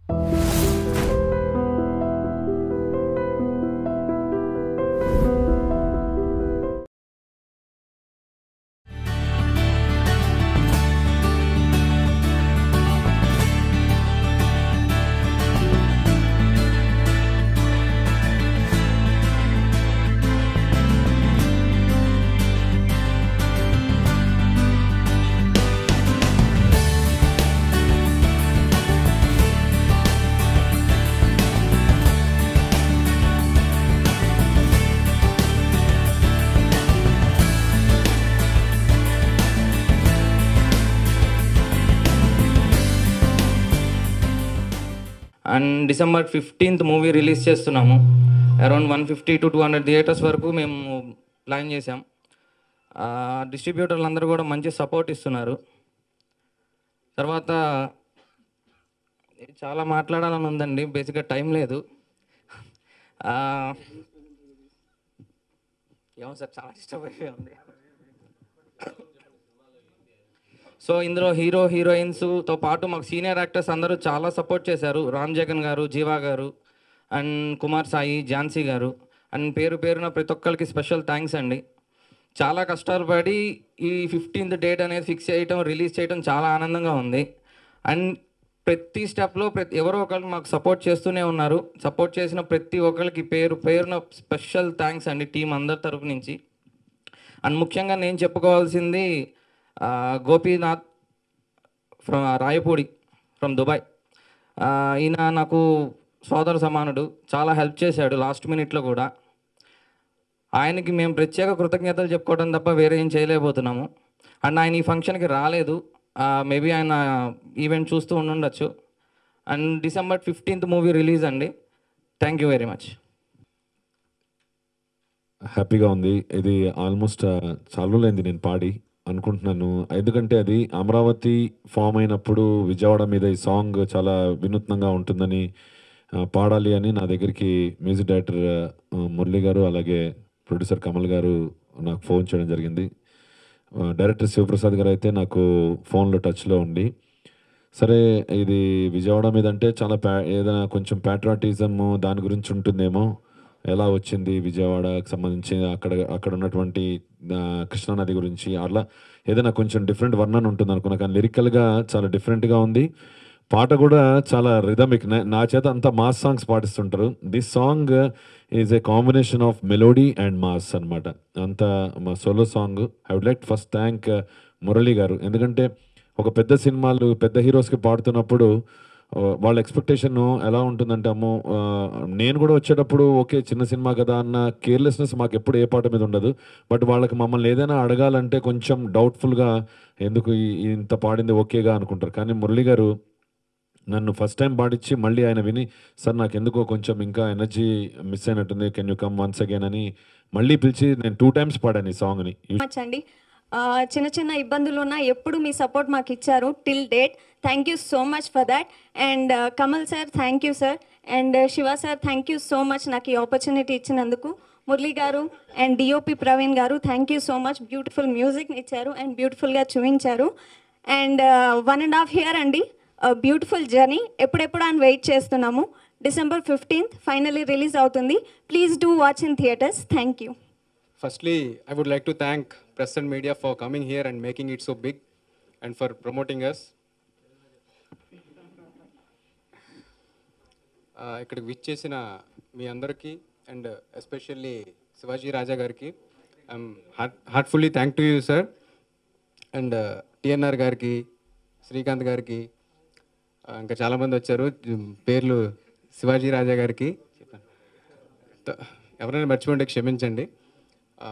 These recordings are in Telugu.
And December fifteenth movie release చేస్తున్నాము around one fifty to two hundred theatres వరకు మేము ప్లాన్ చేసాం డిస్ట్రిబ్యూటర్లు అందరూ కూడా మంచి సపోర్ట్ ఇస్తున్నారు తర్వాత చాలా మాట్లాడాలని ఉందండి బేసిక్గా టైం లేదు ఆ, ఏమో సార్ చాలా డిస్టర్బ్ అయిపోయి ఉంది సో ఇందులో హీరో హీరోయిన్స్తో పాటు మాకు సీనియర్ యాక్టర్స్ అందరూ చాలా సపోర్ట్ చేశారు రామ్ జగన్ గారు జీవా గారు అండ్ కుమార్ సాయి ఝాన్సీ గారు అండ్ పేరు పేరున ప్రతి ఒక్కరికి స్పెషల్ థ్యాంక్స్ అండి చాలా కష్టాలు పడి ఈ ఫిఫ్టీన్త్ డేట్ అనేది ఫిక్స్ చేయటం రిలీజ్ చేయటం చాలా ఆనందంగా ఉంది అండ్ ప్రతి స్టెప్లో ప్రతి ఎవరో ఒకరు మాకు సపోర్ట్ చేస్తూనే ఉన్నారు సపోర్ట్ చేసిన ప్రతి ఒక్కరికి పేరు పేరున స్పెషల్ థ్యాంక్స్ అండి టీం అందరి తరపు నుంచి అండ్ ముఖ్యంగా నేను చెప్పుకోవాల్సింది ఆ, Gopinath from Rayapudi from Dubai ఆ, ఈయన నాకు సోదర సమానుడు చాలా హెల్ప్ చేశాడు లాస్ట్ మినిట్లో కూడా ఆయనకి మేము ప్రత్యేక కృతజ్ఞతలు చెప్పుకోవడం తప్ప వేరే ఏం చేయలేకపోతున్నాము అండ్ ఆయన ఈ ఫంక్షన్కి రాలేదు మేబీ ఆయన ఈవెంట్ చూస్తూ ఉండుండొచ్చు and December fifteenth movie release అండి థ్యాంక్ యూ వెరీ మచ్ హ్యాపీగా ఉంది ఇది ఆల్మోస్ట్ చాలా రోజులైంది నేను పాడి అనుకుంటున్నాను ఎందుకంటే అది అమరావతి ఫామ్ అయినప్పుడు విజయవాడ మీద ఈ సాంగ్ చాలా వినూత్నంగా ఉంటుందని ఆ, పాడాలి అని నా దగ్గరికి మ్యూజిక్ డైరెక్టర్ ఆ, మురళి గారు అలాగే ప్రొడ్యూసర్ కమల్ గారు నాకు ఫోన్ చేయడం జరిగింది ఆ, డైరెక్టర్ శివప్రసాద్ గారు అయితే నాకు ఫోన్లో టచ్లో ఉండి సరే ఇది విజయవాడ మీద అంటే చాలా ప్యా ఏదైనా కొంచెం ప్యాట్రాటిజం దాని గురించి ఉంటుందేమో ఎలా వచ్చింది విజయవాడకు సంబంధించి అక్కడ అక్కడ ఉన్నటువంటి ఆ, కృష్ణానది గురించి అట్లా ఏదైనా కొంచెం డిఫరెంట్ వర్ణన ఉంటుంది అనుకున్నా కానీ లిరికల్గా చాలా డిఫరెంట్గా ఉంది పాట కూడా చాలా రిథమిక్ నా చేత అంత మాస్ సాంగ్స్ పాటిస్తుంటారు this song is a combination of melody and mass అన్నమాట అంత మా solo song I would like first thank Murali గారు ఎందుకంటే ఒక పెద్ద సినిమాలు పెద్ద హీరోస్కి పాడుతున్నప్పుడు ఆ, వాళ్ళ ఎక్స్పెక్టేషన్ ఎలా ఉంటుందంటే అమ్మో ఆ, నేను కూడా వచ్చేటప్పుడు ఓకే చిన్న సినిమా కదా అన్న కేర్లెస్నెస్ మాకు ఎప్పుడు ఏ పాట మీద ఉండదు బట్ వాళ్ళకి మమ్మల్ని ఏదైనా అడగాలంటే కొంచెం డౌట్ఫుల్గా ఎందుకు ఈ- ఈ ఇంత పాడింది ఓకేగా అనుకుంటారు కానీ మురళి గారు నన్ను ఫస్ట్ టైం పాడించి మళ్ళీ ఆయన విని సార్ నాకు ఎందుకో కొంచెం ఇంకా ఎనర్జీ మిస్ అయినట్టుంది can you come once again అని మళ్ళీ పిలిచి నేను టూ టైమ్స్ పాడాను ఈ సాంగ్ని మచ్ అండి ఆ, చిన్న చిన్న ఇబ్బందులు ఉన్నా ఎప్పుడు మీ సపోర్ట్ మాకు ఇచ్చారు till date thank you so much for that and Kamal sir thank you sir and Shiva sir thank you so much నాకు ఈ ఆపర్చునిటీ ఇచ్చినందుకు మురళి గారు అండ్ డిఓపి ప్రవీణ్ గారు thank you so much beautiful మ్యూజిక్ని ఇచ్చారు అండ్ బ్యూటిఫుల్గా చూపించారు and one and half year అండి బ్యూటిఫుల్ జర్నీ ఎప్పుడెప్పుడు అని వెయిట్ చేస్తున్నాము డిసెంబర్ ఫిఫ్టీన్త్ ఫైనలీ రిలీజ్ అవుతుంది please do watch in theatres thank you Firstly, I would like to thank press and media for coming here and making it so big and for promoting us. Uh, ఇక్కడికి విచ్ చేసిన మీ అందరికీ అండ్ ఎస్పెషల్లీ శివాజీ రాజా గారికి I'm heart heartfully thank to you sir and TNR గారికి శ్రీకాంత్ గారికి uh, ఇంకా చాలామంది వచ్చారు పేర్లు శివాజీ రాజా గారికి చెప్పాను త- ఎవరైనా మర్చిపోండి క్షమించండి ఆ,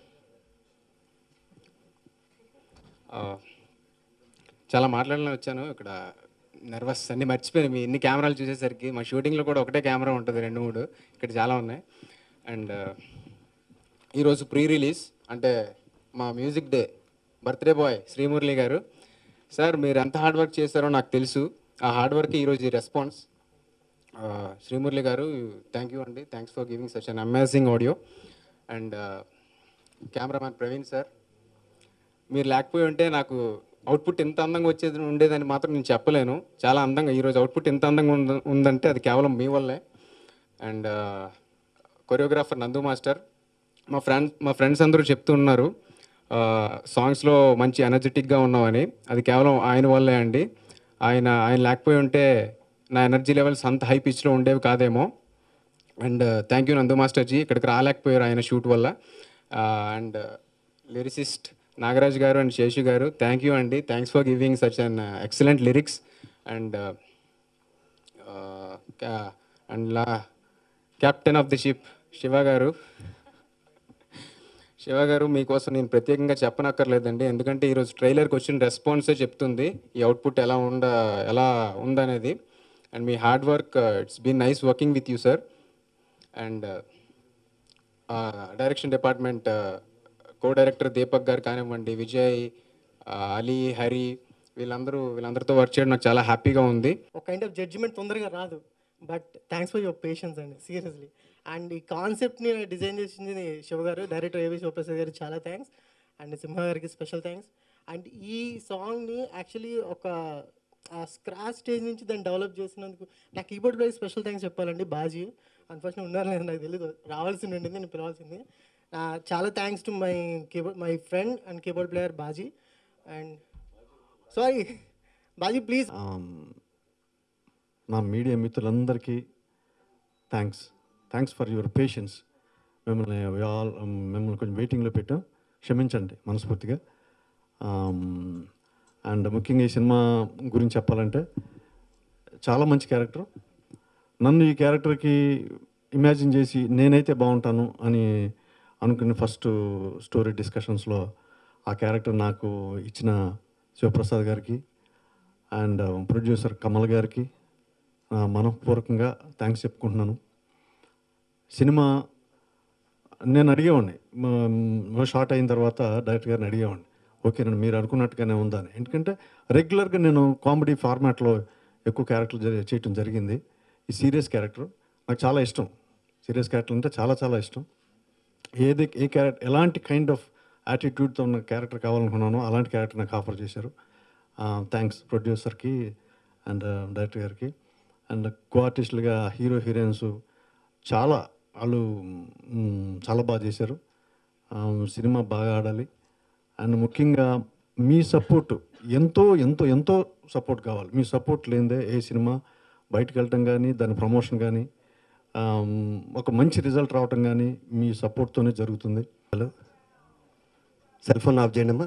ఆ, చాలా మాట్లాడాలని వచ్చాను ఇక్కడ నర్వస్ అన్ని మర్చిపోయాను మీ ఎన్ని కెమెరాలు చూసేసరికి మా షూటింగ్లో కూడా ఒకటే కెమెరా ఉంటుంది రెండు మూడు ఇక్కడ చాలా ఉన్నాయి అండ్ ఈరోజు ప్రీ రిలీజ్ అంటే మా music day birthday boy Srimurali గారు సార్ మీరు ఎంత హార్డ్ వర్క్ చేశారో నాకు తెలుసు ఆ హార్డ్ వర్క్ ఈరోజు ఈ రెస్పాన్స్ శ్రీమురళి గారు థ్యాంక్ యూ అండి thanks for giving such an amazing audio and cameraman Praveen sir మీరు లేకపోయి ఉంటే నాకు అవుట్పుట్ ఎంత అందంగా వచ్చేది ఉండేదని మాత్రం నేను చెప్పలేను చాలా అందంగా ఈరోజు అవుట్పుట్ ఎంత అందంగా ఉంద ఉందంటే అది కేవలం మీ వల్లే అండ్ కొరియోగ్రాఫర్ నందు మాస్టర్ మా ఫ్రెండ్స్ మా ఫ్రెండ్స్ అందరూ చెప్తూ ఉన్నారు సాంగ్స్లో మంచి ఎనర్జెటిక్గా ఉన్నామని అది కేవలం ఆయన వల్లే అండి ఆయన ఆయన లేకపోయి ఉంటే నా ఎనర్జీ లెవెల్స్ అంత హై పిచ్లో ఉండేవి కాదేమో అండ్ థ్యాంక్ యూ నందు మాస్టర్జీ ఇక్కడికి రాలేకపోయారు ఆయన షూట్ వల్ల అండ్ లిరిసిస్ట్ నాగరాజ్ గారు అండ్ శేషు గారు థ్యాంక్ యూ అండి thanks for giving such an excellent lyrics and and లా captain of the ship Shiva గారు శివ గారు మీకోసం నేను ప్రత్యేకంగా చెప్పనక్కర్లేదండి ఎందుకంటే ఈరోజు ట్రైలర్కి వచ్చిన రెస్పాన్సే చెప్తుంది ఈ అవుట్పుట్ ఎలా ఉండ ఎలా ఉందనేది అండ్ మీ hard work it's been nice working with you sir and direction department co director Deepak గారు కానివ్వండి విజయ్ ఆ, అలీ హరి వీళ్ళందరూ వీళ్ళందరితో వర్క్ చేయడం నాకు చాలా హ్యాపీగా ఉంది ఒక కైండ్ ఆఫ్ జడ్జిమెంట్ తొందరగా రాదు but thanks for your patience అండి సీరియస్లీ అండ్ ఈ కాన్సెప్ట్ని డిజైన్ చేసింది శివ గారు డైరెక్టర్ ఏవి శివప్రసాద్ గారికి చాలా థ్యాంక్స్ అండ్ సింహ గారికి స్పెషల్ థ్యాంక్స్ అండ్ ఈ సాంగ్ని యాక్చువల్లీ ఒక ఆ స్క్రాచ్ స్టేజ్ నుంచి దాన్ని డెవలప్ చేసినందుకు నా కీబోర్డ్ ప్లేయర్ స్పెషల్ థ్యాంక్స్ చెప్పాలండి బాజీ అన్ఫార్చునేట్ ఉన్నారు లేదు నాకు తెలియదు రావాల్సింది ఉండింది నేను పిలవాల్సింది ఆ, చాలా thanks to my keyboard my friend and keyboard player Baji and sorry Baji please నా మీడియా మిత్రులందరికీ thanks thanks for your patience మిమ్మల్ని we all, um, మిమ్మల్ని కొంచెం వెయిటింగ్లో పెట్టాం క్షమించండి మనస్ఫూర్తిగా అండ్ ముఖ్యంగా ఈ సినిమా గురించి చెప్పాలంటే చాలా మంచి క్యారెక్టర్ నన్ను ఈ క్యారెక్టర్కి ఇమాజిన్ చేసి నేనైతే బాగుంటాను అని అనుకున్న ఫస్ట్ స్టోరీ డిస్కషన్స్లో ఆ క్యారెక్టర్ నాకు ఇచ్చిన శివప్రసాద్ గారికి అండ్ ప్రొడ్యూసర్ కమల్ గారికి ఆ, మనఃపూర్వకంగా థ్యాంక్స్ చెప్పుకుంటున్నాను సినిమా నేను అడిగేవాడిని మా షార్ట్ అయిన తర్వాత డైరెక్టర్ గారిని అడిగేవాడిని ఓకే నేను మీరు అనుకున్నట్టుగానే ఉందా అని ఎందుకంటే రెగ్యులర్గా నేను కామెడీ ఫార్మాట్లో ఎక్కువ క్యారెక్టర్లు జరి- చేయటం జరిగింది ఈ సీరియస్ క్యారెక్టర్ నాకు చాలా ఇష్టం సీరియస్ క్యారెక్టర్ అంటే చాలా చాలా ఇష్టం ఏది ఏ క్యారెక్టర్ ఎలాంటి కైండ్ ఆఫ్ యాటిట్యూడ్తో ఉన్న క్యారెక్టర్ కావాలనుకున్నానో అలాంటి క్యారెక్టర్ నాకు ఆఫర్ చేశారు థ్యాంక్స్ ప్రొడ్యూసర్కి అండ్ డైరెక్టర్ గారికి అండ్ కో ఆర్టిస్టులుగా హీరో హీరోయిన్స్ చాలా వాళ్ళు మ్, చాలా బాగా చేశారు ఆ, సినిమా బాగా ఆడాలి అండ్ ముఖ్యంగా మీ సపోర్ట్ ఎంతో ఎంతో ఎంతో సపోర్ట్ కావాలి మీ సపోర్ట్ లేనిదే ఏ సినిమా బయటకు వెళ్ళటం కానీ దాని ప్రమోషన్ కానీ ఆ, ఒక మంచి రిజల్ట్ రావటం కానీ మీ సపోర్ట్తోనే జరుగుతుంది హలో సెల్ ఫోన్ ఆఫ్ చేయండి అమ్మా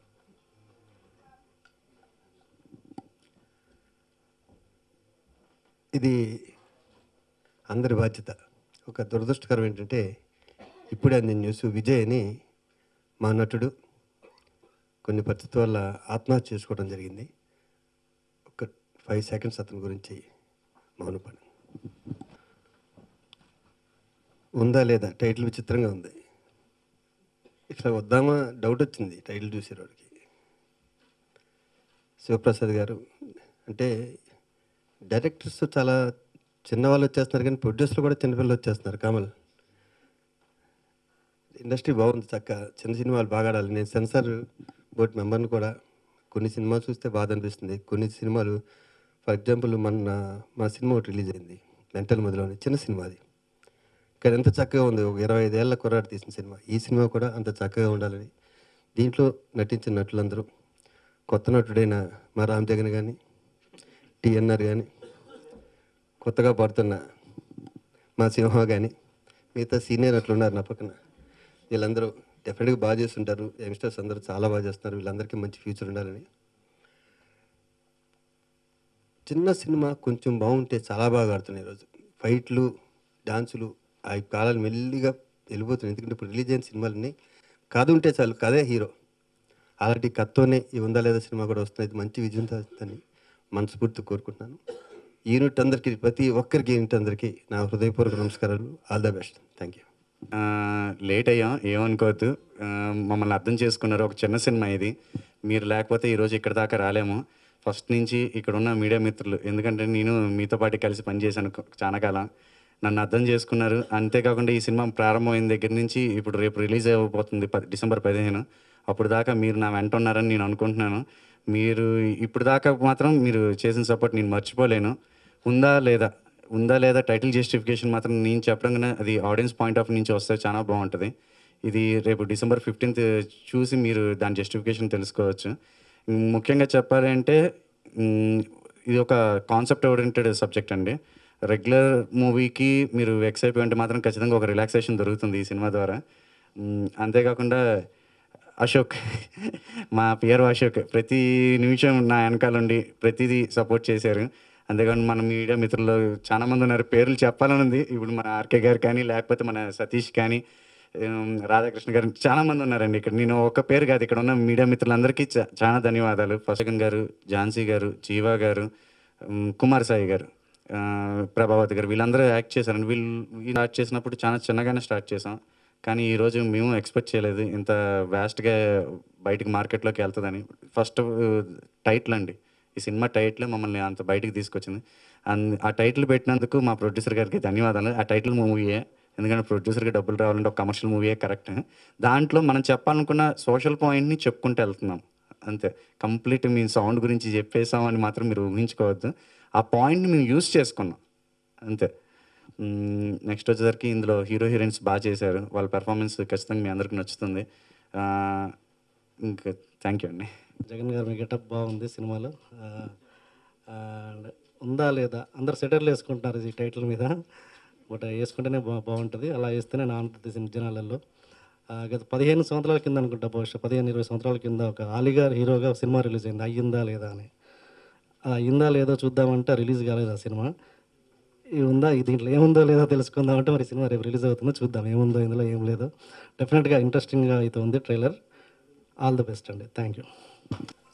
ఇది అందరి బాధ్యత ఒక దురదృష్టకరం ఏంటంటే ఇప్పుడే నేను న్యూస్ విజయ్ అని మా నటుడు కొన్ని పరిస్థితుల వల్ల ఆత్మహత్య చేసుకోవడం జరిగింది ఒక ఫైవ్ సెకండ్స్ అతని గురించి మౌనపడి ఉందా లేదా టైటిల్ విచిత్రంగా ఉంది ఇట్లా వద్దామా డౌట్ వచ్చింది టైటిల్ చూసేవాడికి శివప్రసాద్ గారు అంటే డైరెక్టర్స్ చాలా చిన్నవాళ్ళు వచ్చేస్తున్నారు కానీ ప్రొడ్యూసర్లు కూడా చిన్నపిల్లలు వచ్చేస్తున్నారు కమల్ ఇండస్ట్రీ బాగుంది చక్క చిన్న సినిమాలు బాగా ఆడాలి నేను సెన్సార్ బోర్డ్ మెంబర్ని కూడా కొన్ని సినిమాలు చూస్తే బాధ అనిపిస్తుంది కొన్ని సినిమాలు ఫర్ ఎగ్జాంపుల్ మన మా సినిమా ఒకటి రిలీజ్ అయింది మెంటల్ మొదలని చిన్న సినిమా అది కానీ ఎంత చక్కగా ఉంది ఒక ఇరవై ఐదేళ్ల కుర్రాడు తీసిన సినిమా ఈ సినిమా కూడా అంత చక్కగా ఉండాలని దీంట్లో నటించిన నటులందరూ కొత్త నటుడైన మా రామ్ జగన్ కానీ టిఎన్ఆర్ కానీ కొత్తగా పడుతున్న మా సింహ కానీ మిగతా సీనియర్ నటులు ఉన్నారు నా పక్కన వీళ్ళందరూ డెఫినెట్గా బాగా చేస్తుంటారు యంగ్స్టర్స్ అందరూ చాలా బాగా చేస్తున్నారు వీళ్ళందరికీ మంచి ఫ్యూచర్ ఉండాలని చిన్న సినిమా కొంచెం బాగుంటే చాలా బాగా ఆడుతున్నాయి ఈరోజు ఫైట్లు డాన్సులు ఆ కాలాలు మెల్లిగా వెళ్ళిపోతున్నాయి ఎందుకంటే ఇప్పుడు రిలీజ్ అయిన సినిమాలన్నీ కథ ఉంటే చాలు కథే హీరో అలాంటి కథతోనే ఈ ఉందా లేదా సినిమా కూడా వస్తుంది ఇది మంచి విజయం సాధిస్తుందని మనస్ఫూర్తి కోరుకుంటున్నాను యూనిట్ అందరికీ ప్రతి ఒక్కరికి యూనిట్ అందరికీ నా హృదయపూర్వక నమస్కారాలు all the best thank you ఆ, లేట్ అయ్యాం ఏమనుకోవద్దు ఆ, మమ్మల్ని అర్థం చేసుకున్నారు ఒక చిన్న సినిమా ఇది మీరు లేకపోతే ఈరోజు ఇక్కడ దాకా రాలేము ఫస్ట్ నుంచి ఇక్కడ ఉన్న మీడియా మిత్రులు ఎందుకంటే నేను మీతో పాటు కలిసి పనిచేశాను కొ- చాలా కాలం నన్ను అర్థం చేసుకున్నారు అంతేకాకుండా ఈ సినిమా ప్రారంభమైన దగ్గర నుంచి ఇప్పుడు రేపు రిలీజ్ అయిపోతుంది ప- డిసెంబర్ పదిహేను అప్పుడు దాకా మీరు నా వెంట ఉన్నారని నేను అనుకుంటున్నాను మీరు ఇప్పుడు దాకా మాత్రం మీరు చేసిన సపోర్ట్ నేను మర్చిపోలేను ఉందా లేదా ఉందా లేదా టైటిల్ జస్టిఫికేషన్ మాత్రం నేను చెప్పడం కన్నా అది ఆడియన్స్ పాయింట్ ఆఫ్ నుంచి వస్తే చాలా బాగుంటుంది ఇది రేపు డిసెంబర్ ఫిఫ్టీన్త్ చూసి మీరు దాని జస్టిఫికేషన్ తెలుసుకోవచ్చు ఉమ్, ముఖ్యంగా చెప్పాలి అంటే ఉమ్, ఇది ఒక కాన్సెప్ట్ ఓరియంటెడ్ సబ్జెక్ట్ అండి రెగ్యులర్ మూవీకి మీరు వెక్స్ అయిపోయి ఉంటే మాత్రం ఖచ్చితంగా ఒక రిలాక్సేషన్ దొరుకుతుంది ఈ సినిమా ద్వారా ఉమ్, అంతేకాకుండా అశోక్ మా పిఆర్ అశోక్ ప్రతి నిమిషం నా వెనకాల ఉండి ప్రతిదీ సపోర్ట్ చేశారు అంతేకాని మన మీడియా మిత్రులు చాలా మంది ఉన్నారు పేర్లు చెప్పాలని ఉంది ఇప్పుడు మన ఆర్కే గారు కానీ లేకపోతే మన సతీష్ కానీ ఉమ్, రాధాకృష్ణ గారు చాలా మంది ఉన్నారండి ఇక్కడ నేను ఒక పేరు కాదు ఇక్కడ ఉన్న మీడియా మిత్రులందరికీ చా- చాలా ధన్యవాదాలు ఫస్ట్ గారు ఝాన్సీ గారు జీవా గారు ఉమ్, కుమార్ సాయి గారు ఆ, ప్రభావతి గారు వీళ్ళందరూ యాక్ట్ చేశారండి వీళ్ళు వీళ్ళు స్టార్ట్ చేసినప్పుడు చాలా చిన్నగానే స్టార్ట్ చేసాం కానీ ఈరోజు మేము ఎక్స్పెక్ట్ చేయలేదు ఇంత వ్యాస్ట్గా బయటికి మార్కెట్లోకి వెళ్తుందని ఫస్ట్ టైటిల్ అండి ఈ సినిమా టైటిల్ మమ్మల్ని అంత బయటికి తీసుకొచ్చింది అండ్ ఆ టైటిల్ పెట్టినందుకు మా ప్రొడ్యూసర్ గారికి ధన్యవాదాలు ఆ టైటిల్ మూవీయే ఎందుకంటే ప్రొడ్యూసర్కి డబ్బులు రావాలంటే ఒక కమర్షియల్ మూవీయే కరెక్ట్ దాంట్లో మనం చెప్పాలనుకున్న సోషల్ పాయింట్ని చెప్పుకుంటూ వెళ్తున్నాం అంతే కంప్లీట్ మీ సౌండ్ గురించి చెప్పేసామని మాత్రం మీరు ఊహించుకోవద్దు ఆ పాయింట్ని మేము యూస్ చేసుకున్నాం అంతే నెక్స్ట్ వచ్చేసరికి ఇందులో హీరో హీరోయిన్స్ బాగా చేశారు వాళ్ళ పెర్ఫార్మెన్స్ ఖచ్చితంగా మీ అందరికి నచ్చుతుంది ఆ, ఇంకా థ్యాంక్ యూ అండి జగన్ గారి గెటప్ బాగుంది సినిమాలో ఆ, ఆ, ఉందా లేదా అందరు సెటర్లు వేసుకుంటున్నారు ఈ టైటిల్ మీద బట్ వేసుకుంటేనే బా బాగుంటుంది అలా వేస్తేనే నానుతుంది సినిమా జనాలలో ఆ, గత పదిహేను సంవత్సరాల కింద అనుకుంటా బహుశా పదిహేను ఇరవై సంవత్సరాల కింద ఒక అలీగార్ హీరోగా ఒక సినిమా రిలీజ్ అయింది అయ్యిందా లేదా అని ఆ అయ్యిందా లేదో చూద్దామంటే రిలీజ్ కాలేదు ఆ సినిమా ఇది ఉందా ఇది దీంట్లో ఏముందో లేదో తెలుసుకుందామంటే మరి సినిమా రేపు రిలీజ్ అవుతుందో చూద్దాం ఏముందో ఇందులో ఏం లేదో డెఫినెట్గా ఇంట్రెస్టింగ్గా అయితే ఉంది ట్రైలర్ ఆల్ ది బెస్ట్ అండి థ్యాంక్ యూ